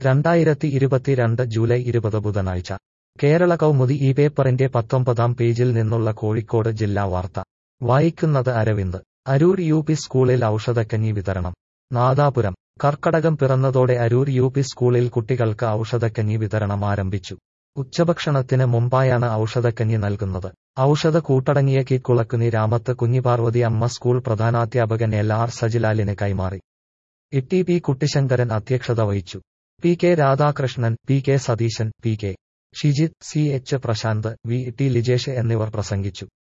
രണ്ടായിരത്തി ഇരുപത്തിരണ്ട് ജൂലൈ ഇരുപത് ബുധനാഴ്ച കേരള കൗമുദി ഈ പേപ്പറിന്റെ പത്തൊമ്പതാം പേജിൽ നിന്നുള്ള കോഴിക്കോട് ജില്ലാ വാർത്ത വായിക്കുന്നത് അരവിന്ദ് അരൂർ യു പി സ്കൂളിൽ ഔഷധക്കഞ്ഞി വിതരണം നാദാപുരം കർക്കടകം പിറന്നതോടെ അരൂർ യു പി സ്കൂളിൽ കുട്ടികൾക്ക് ഔഷധക്കഞ്ഞി വിതരണം ആരംഭിച്ചു ഉച്ചഭക്ഷണത്തിന് മുമ്പായാണ് ഔഷധക്കഞ്ഞി നൽകുന്നത് ഔഷധ കൂട്ടടങ്ങിയ കിക്കുളക്കുനി രാമത്ത് കുഞ്ഞിപാർവതി അമ്മ സ്കൂൾ പ്രധാനാധ്യാപകൻ എൽ ആർ സജിലാലിന് കൈമാറി ഇട്ടി പി കുട്ടിശങ്കരൻ അധ്യക്ഷത വഹിച്ചു P K Radhakrishnan P K Satheesan P K Shijith C H Prasanth V T Lijesh എന്നിവർ പ്രസംഗിച്ചു